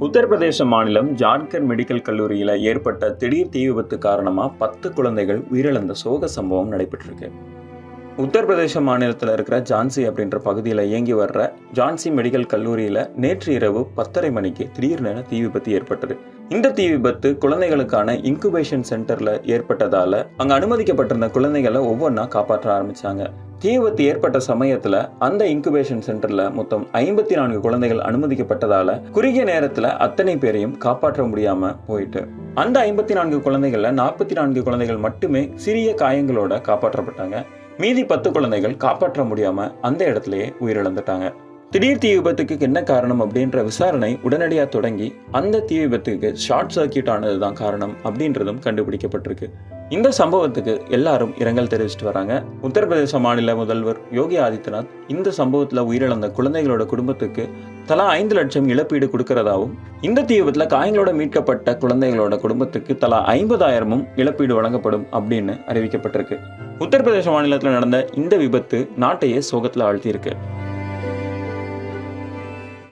உத்தரப்பிரதேச மாநிலம் ஜார்க்கண்ட் மெடிக்கல் கல்லூரியில் ஏற்பட்ட திடீர் தீ விபத்து காரணமாக பத்து குழந்தைகள் உயிரிழந்த சோக சம்பவம் நடைபெற்றிருக்கு உத்தரப்பிரதேச மாநிலத்தில் இருக்கிற ஜான்சி அப்படின்ற பகுதியில் இயங்கி வர்ற ஜான்சி மெடிக்கல் கல்லூரியில் நேற்று இரவு பத்தரை மணிக்கு திடீர்னு தீ விபத்து ஏற்பட்டது இந்த தீ விபத்து குழந்தைகளுக்கான இன்குபேஷன் சென்டர்ல ஏற்பட்டதால அங்க அனுமதிக்கப்பட்டிருந்த குழந்தைகளை ஒவ்வொன்றா காப்பாற்ற ஆரம்பிச்சாங்க தீ விபத்து ஏற்பட்ட சமயத்துல அந்த இன்குபேஷன் சென்டர்ல மொத்தம் ஐம்பத்தி நான்கு குழந்தைகள் அனுமதிக்கப்பட்டதால குறுகிய நேரத்துல அத்தனை பேரையும் காப்பாற்ற முடியாம போயிட்டு அந்த ஐம்பத்தி நான்கு குழந்தைகள்ல நாற்பத்தி நான்கு குழந்தைகள் மட்டுமே சிறிய காயங்களோட காப்பாற்றப்பட்டாங்க மீதி பத்து குழந்தைகள் காப்பாற்ற முடியாம அந்த இடத்துலயே உயிரிழந்துட்டாங்க திடீர் தீ விபத்துக்கு என்ன காரணம் அப்படின்ற விசாரணை உடனடியாக தொடங்கி அந்த தீ விபத்துக்கு ஷார்ட் சர்க்கியூட் ஆனது தான் காரணம் அப்படின்றதும் கண்டுபிடிக்கப்பட்டிருக்கு இந்த சம்பவத்துக்கு எல்லாரும் இரங்கல் தெரிவிச்சிட்டு வராங்க உத்தரப்பிரதேச மாநில முதல்வர் யோகி ஆதித்யநாத் இந்த சம்பவத்தில் உயிரிழந்த குழந்தைகளோட குடும்பத்துக்கு தலா ஐந்து லட்சம் இழப்பீடு கொடுக்கறதாவும் இந்த தீ விபத்தில் காயங்களோட மீட்கப்பட்ட குழந்தைகளோட குடும்பத்துக்கு தலா ஐம்பதாயிரமும் இழப்பீடு வழங்கப்படும் அப்படின்னு அறிவிக்கப்பட்டிருக்கு உத்தரப்பிரதேச மாநிலத்தில் நடந்த இந்த விபத்து நாட்டையே சோகத்தில் ஆழ்த்தியிருக்கு